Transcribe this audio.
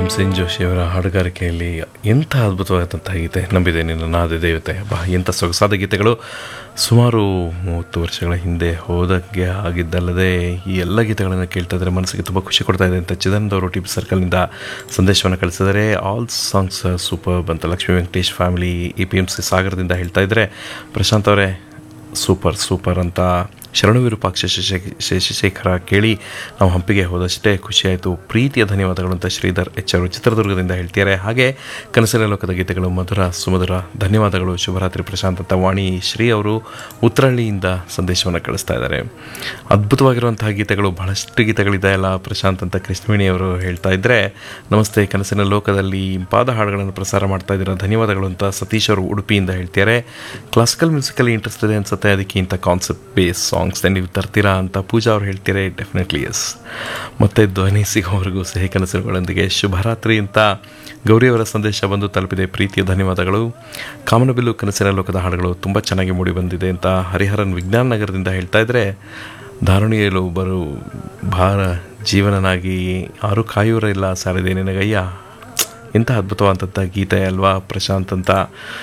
ಭೀಮಸೇನ್ ಜೋಶಿಯವರ ಹಾಡುಗಾರಿಕೆಯಲ್ಲಿ ಎಂಥ ಅದ್ಭುತವಾದಂಥ ಗೀತೆ ನಂಬಿದೆ ನಿನ್ನ ನಾದ ದೇವತೆ ಬಾ ಎಂಥ ಸೊಗಸಾದ ಗೀತೆಗಳು ಸುಮಾರು ಮೂವತ್ತು ವರ್ಷಗಳ ಹಿಂದೆ ಹೋದಂಗೆ ಆಗಿದ್ದಲ್ಲದೆ ಈ ಎಲ್ಲ ಗೀತೆಗಳನ್ನು ಕೇಳ್ತಾ ಇದ್ರೆ ಮನಸ್ಸಿಗೆ ತುಂಬ ಖುಷಿ ಕೊಡ್ತಾ ಇದೆ ಅಂತ ಚಿದಾನಂದ ಅವರು ಟಿ ಸರ್ಕಲ್ನಿಂದ ಸಂದೇಶವನ್ನು ಕಳಿಸಿದರೆ ಆಲ್ ಸಾಂಗ್ಸ್ ಸೂಪರ್ ಬಂತ Lakshmi Venkatesh family E P M C ಸಾಗರದಿಂದ ಹೇಳ್ತಾ ಇದ್ದರೆ ಪ್ರಶಾಂತ್ ಅವರೇ ಸೂಪರ್ ಸೂಪರ್ ಅಂತ ಶರಣು ವಿರೂಪಾಕ್ಷ ಶಶಿ ಶಶಿಶೇಖರ ಕೇಳಿ ನಾವು ಹಂಪಿಗೆ ಹೋದಷ್ಟೇ ಖುಷಿಯಾಯಿತು ಪ್ರೀತಿಯ ಧನ್ಯವಾದಗಳು ಅಂತ ಶ್ರೀಧರ್ ಎಚ್ ಅವರು ಚಿತ್ರದುರ್ಗದಿಂದ ಹೇಳ್ತಿದ್ದಾರೆ ಹಾಗೆ ಕನಸಿನ ಲೋಕದ ಗೀತೆಗಳು ಮಧುರ ಸುಮಧುರ ಧನ್ಯವಾದಗಳು ಶುಭರಾತ್ರಿ ಪ್ರಶಾಂತ್ ಅಂತ ವಾಣಿ ಶ್ರೀ ಅವರು ಉತ್ತರಹಳ್ಳಿಯಿಂದ ಸಂದೇಶವನ್ನು ಕಳಿಸ್ತಾ ಇದ್ದಾರೆ ಅದ್ಭುತವಾಗಿರುವಂತಹ ಗೀತೆಗಳು ಬಹಳಷ್ಟು ಗೀತೆಗಳಿದೆ ಅಲ್ಲ ಪ್ರಶಾಂತ್ ಅಂತ ಕೃಷ್ಣವೇಣಿ ಅವರು ಹೇಳ್ತಾ ಇದ್ದರೆ ನಮಸ್ತೆ ಕನಸಿನ ಲೋಕದಲ್ಲಿ ಇಂಪಾದ ಹಾಡುಗಳನ್ನು ಪ್ರಸಾರ ಮಾಡ್ತಾ ಇದ್ದೀರಾ ಧನ್ಯವಾದಗಳು ಅಂತ ಸತೀಶ್ ಅವರು ಉಡುಪಿಯಿಂದ ಹೇಳ್ತಿದ್ದಾರೆ ಕ್ಲಾಸಿಕಲ್ ಮ್ಯೂಸಿಕಲ್ಲಿ ಇಂಟ್ರೆಸ್ಟ್ ಇದೆ ಅನ್ಸುತ್ತೆ ಅದಕ್ಕೆ ಇಂಥ ಕಾನ್ಸೆಪ್ಟ್ ಬೇಸ್ ಸಾಂಗ್ಸ್ ನೀವು ತರ್ತೀರಾ ಅಂತ ಪೂಜಾ ಅವ್ರು ಹೇಳ್ತಾರೆ ಡೆಫಿನೆಟ್ಲಿ ಎಸ್ ಮತ್ತು ಧ್ವನಿ ಸಿಗೋವರೆಗೂ ಸಿಹಿ ಕನಸುಗಳೊಂದಿಗೆ ಶುಭರಾತ್ರಿ ಅಂತ ಗೌರಿಯವರ ಸಂದೇಶ ಬಂದು ತಲುಪಿದೆ ಪ್ರೀತಿಯ ಧನ್ಯವಾದಗಳು ಕಾಮನಬಿಲ್ಲು ಕನಸಿನ ಲೋಕದ ಹಾಡುಗಳು ತುಂಬ ಚೆನ್ನಾಗಿ ಮೂಡಿ ಬಂದಿದೆ ಅಂತ ಹರಿಹರನ್ ವಿಜ್ಞಾನ ನಗರದಿಂದ ಹೇಳ್ತಾ ಇದ್ದರೆ ಧಾರಣಿಯಲು ಒಬ್ಬರು ಭಾರ ಜೀವನನಾಗಿ ಯಾರೂ ಕಾಯುವರಿಲ್ಲ ಸಾರಿದೆ ನಿನಗಯ್ಯ ಎಂಥ ಅದ್ಭುತವಾದಂಥ ಗೀತೆ ಅಲ್ವಾ ಪ್ರಶಾಂತ್ ಅಂತ